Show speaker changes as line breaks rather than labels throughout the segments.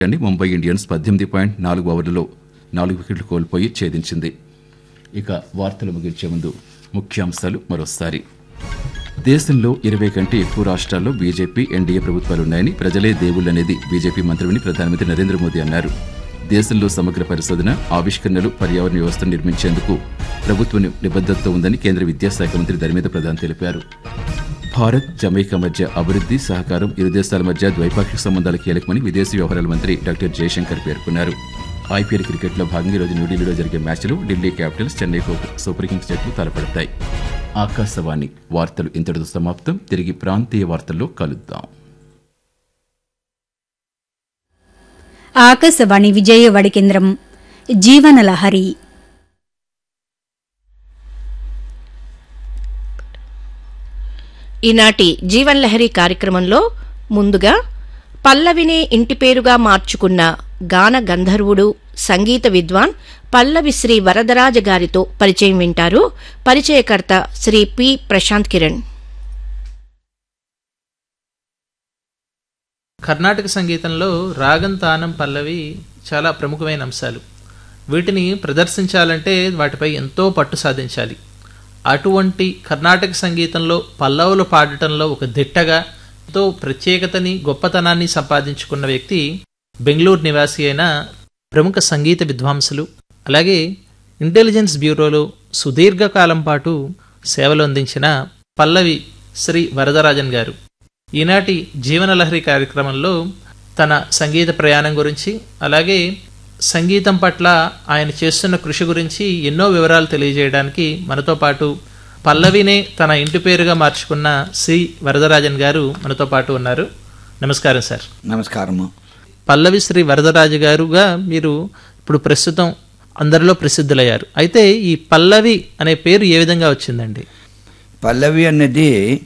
అని ముంబై ఇండియన్స్ పద్దెనిమిది పాయింట్ నాలుగు ఓవర్లలో నాలుగు వికెట్లు కోల్పోయి ఛేదించింది ఇక వార్తలు ముగించే ముందు ముఖ్యాంశాలు మరోసారి దేశంలో ఇరవై కంటే ఎక్కువ రాష్ట్రాల్లో బీజేపీ ఎన్డీఏ ప్రభుత్వాలున్నాయని ప్రజలే దేవుళ్ళనేది బీజేపీ మంత్రిని ప్రధానమంత్రి నరేంద్ర మోదీ అన్నారు దేశంలో సమగ్ర పరిశోధన ఆవిష్కరణలు పర్యావరణ వ్యవస్థను నిర్మించేందుకు ప్రభుత్వం నిబద్ధతతో ఉందని కేంద్ర విద్యాశాఖ మంత్రి ధర్మేంద్ర ప్రధాన్ తెలిపారు భారత్ జమైకా మధ్య అభివృద్ధి సహకారం ఇరు దేశాల మధ్య ద్వైపాక్షిక సంబంధాలు కీలకమని విదేశీ వ్యవహారాల మంత్రి డాక్టర్ జయశంకర్ పేర్కొన్నారు ఐపీఎల్ క్రికెట్లో భాగంగా ఈరోజు న్యూఢిల్లీలో జరిగే మ్యాచ్లో Delhi Capitals Chennai Super Kings జట్లు తలపడతాయి ఆకాశవాణి వార్తలు ఇంతటితో సమాప్తం తిరిగి ప్రాంతీయ వార్తల్లో కలుద్దాం
ఆకాశవాణి విజయవాడ కేంద్రం జీవనలహరి
ఈనాటి జీవన్ లహరి కార్యక్రమంలో ముందుగా పల్లవినే ఇంటి పేరుగా మార్చుకున్న గాన గంధర్వుడు సంగీత విద్వాన్ పల్లవి శ్రీ వరదరాజ గారితో పరిచయం వింటారు పరిచయకర్త శ్రీ పి ప్రశాంత్ కిరణ్
కర్ణాటక సంగీతంలో రాగం తానం పల్లవి చాలా ప్రముఖమైన అంశాలు వీటిని ప్రదర్శించాలంటే వాటిపై ఎంతో పట్టు సాధించాలి అటువంటి కర్ణాటక సంగీతంలో పల్లవులు పాడటంలో ఒక దిట్టగా ఎంతో ప్రత్యేకతని గొప్పతనాన్ని సంపాదించుకున్న వ్యక్తి బెంగళూరు నివాసి అయిన ప్రముఖ సంగీత విద్వాంసులు అలాగే ఇంటెలిజెన్స్ బ్యూరోలో సుదీర్ఘకాలం పాటు సేవలు అందించిన పల్లవి శ్రీ వరదరాజన్ గారు ఈనాటి జీవనలహరి కార్యక్రమంలో తన సంగీత ప్రయాణం గురించి అలాగే సంగీతం పట్ల ఆయన చేస్తున్న కృషి గురించి ఎన్నో వివరాలు తెలియజేయడానికి మనతో పాటు పల్లవినే తన ఇంటి పేరుగా మార్చుకున్న సి వరదరాజన్ గారు మనతో పాటు ఉన్నారు నమస్కారం సార్
నమస్కారము
పల్లవి శ్రీ వరదరాజు గారుగా మీరు ఇప్పుడు ప్రస్తుతం అందరిలో ప్రసిద్ధులయ్యారు అయితే ఈ పల్లవి అనే పేరు ఏ విధంగా వచ్చిందండి
పల్లవి అనేది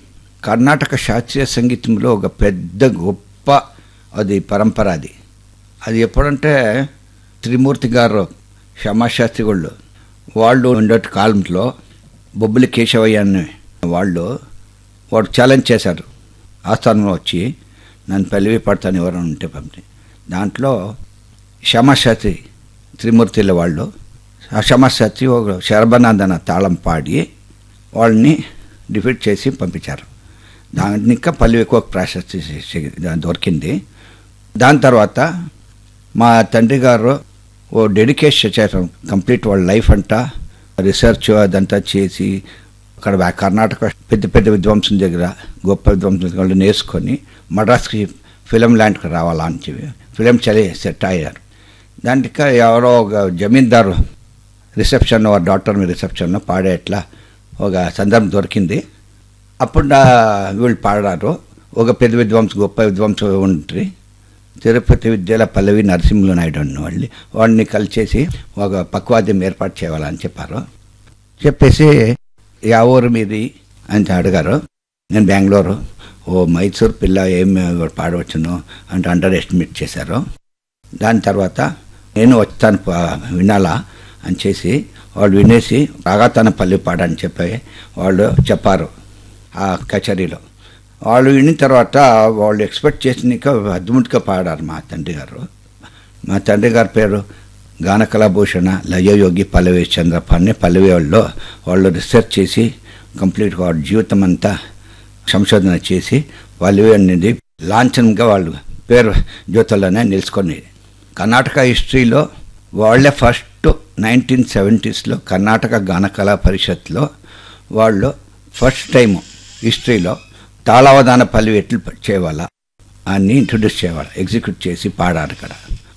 కర్ణాటక శాస్త్రీయ సంగీతంలో ఒక పెద్ద గొప్ప అది పరంపర అది అది ఎప్పుడంటే త్రిమూర్తి గారు శ్యామాశాస్త్రి వాళ్ళు వాళ్ళు ఉండే కాలంలో బొబ్బిలి కేశవయ్య అనే వాళ్ళు వాడు ఛాలెంజ్ చేశారు ఆస్థానంలో వచ్చి నన్ను పల్లవి పడతాను ఎవరైనా ఉంటే పంపి దాంట్లో శ్యామాశాస్త్రి త్రిమూర్తిల వాళ్ళు ఆ శ్యామాశాస్త్రి ఒక శరభనాథన తాళం పాడి వాళ్ళని డిఫీట్ చేసి పంపించారు దానికి ఇంకా పల్లె ఎక్కువ ప్రాశస్తి దొరికింది దాని తర్వాత మా తండ్రి గారు ఓ డెడికేషన్ చేశారు కంప్లీట్ వాళ్ళ లైఫ్ అంతా రీసెర్చ్ అదంతా చేసి అక్కడ కర్ణాటక పెద్ద పెద్ద విద్వాంసుల దగ్గర గొప్ప విద్వాంసుల దగ్గర నేర్చుకొని మద్రాస్కి ఫిలిం ల్యాండ్కి రావాలా అని చెప్పి ఫిలిం చలి సెట్ అయ్యారు దానికి ఎవరో ఒక జమీందారు రిసెప్షన్ డాక్టర్ మీ రిసెప్షన్లో పాడేట్లా ఒక సందర్భం దొరికింది అప్పుడు నా వీళ్ళు పాడారు ఒక పెద్ద విద్వాంసు గొప్ప విద్వాంసు ఉంటుంది తిరుపతి విద్యల పల్లవి నరసింహులు నాయుడు అన్న వాళ్ళు వాడిని కలిసేసి ఒక పక్వాద్యం ఏర్పాటు చేయాలని చెప్పారు చెప్పేసి యా ఊరు మీది అని అడిగారు నేను బెంగళూరు ఓ మైసూర్ పిల్ల ఏం పాడవచ్చును అంటే అండర్ ఎస్టిమేట్ చేశారు దాని తర్వాత నేను వచ్చాను వినాలా అని చేసి వాళ్ళు వినేసి రాగాతన పల్లి పాడని చెప్పి వాళ్ళు చెప్పారు ఆ కచేరీలో వాళ్ళు విన్న తర్వాత వాళ్ళు ఎక్స్పెక్ట్ చేసినాక అద్భుతంగా పాడారు మా తండ్రి గారు మా తండ్రి గారి పేరు గానకళాభూషణ లయయోగి పల్లవి చంద్రప్ప అని పల్లవి వాళ్ళు వాళ్ళు రీసెర్చ్ చేసి కంప్లీట్గా వాళ్ళ జీవితం అంతా సంశోధన చేసి పల్లవి అనేది లాంఛనంగా వాళ్ళు పేరు జ్యోతుల్లోనే నిలుచుకొని కర్ణాటక హిస్టరీలో వాళ్ళే ఫస్ట్ నైన్టీన్ సెవెంటీస్లో కర్ణాటక గానకళా పరిషత్లో వాళ్ళు ఫస్ట్ టైం హిస్టరీలో తాళావధాన పల్లవి ఎట్లు చేయాలా అని ఇంట్రొడ్యూస్ చేయాలి ఎగ్జిక్యూట్ చేసి పాడారు అక్కడ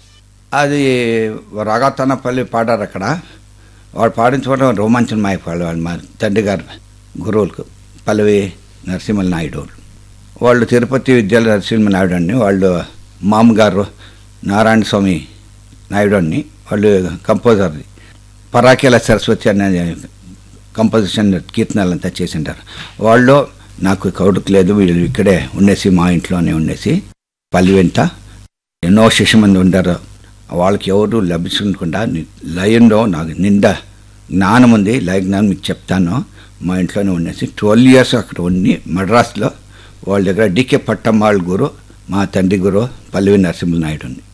అది రాగాతన పల్లి పాడారు అక్కడ వాడు పాడించుకోవడం రోమాంచనం అయిపోయాడు వాళ్ళు మా తండ్రి గారు గురువులకు పల్లవి నరసింహల నాయుడు వాళ్ళు తిరుపతి విద్యాల నరసింహ నాయుడు అని వాళ్ళు మామగారు నారాయణ స్వామి నాయుడు అని వాళ్ళు కంపోజర్ది పరాకేల సరస్వతి అనే కంపోజిషన్ కీర్తనలంతా చేసింటారు వాళ్ళు నాకు కౌడుకు లేదు వీళ్ళు ఇక్కడే ఉండేసి మా ఇంట్లోనే ఉండేసి పల్లి వెంట ఎన్నో శిష్య మంది ఉండారు వాళ్ళకి ఎవరు లభించకుండా లయంలో నాకు నిండా జ్ఞానం ఉంది లయ జ్ఞానం మీకు చెప్తాను మా ఇంట్లోనే ఉండేసి ట్వెల్వ్ ఇయర్స్ అక్కడ ఉండి మద్రాస్లో వాళ్ళ దగ్గర డికే పట్టమ్మాళ్ళ గురు మా తండ్రి గురు పల్లవి నరసింహ నాయుడు ఉంది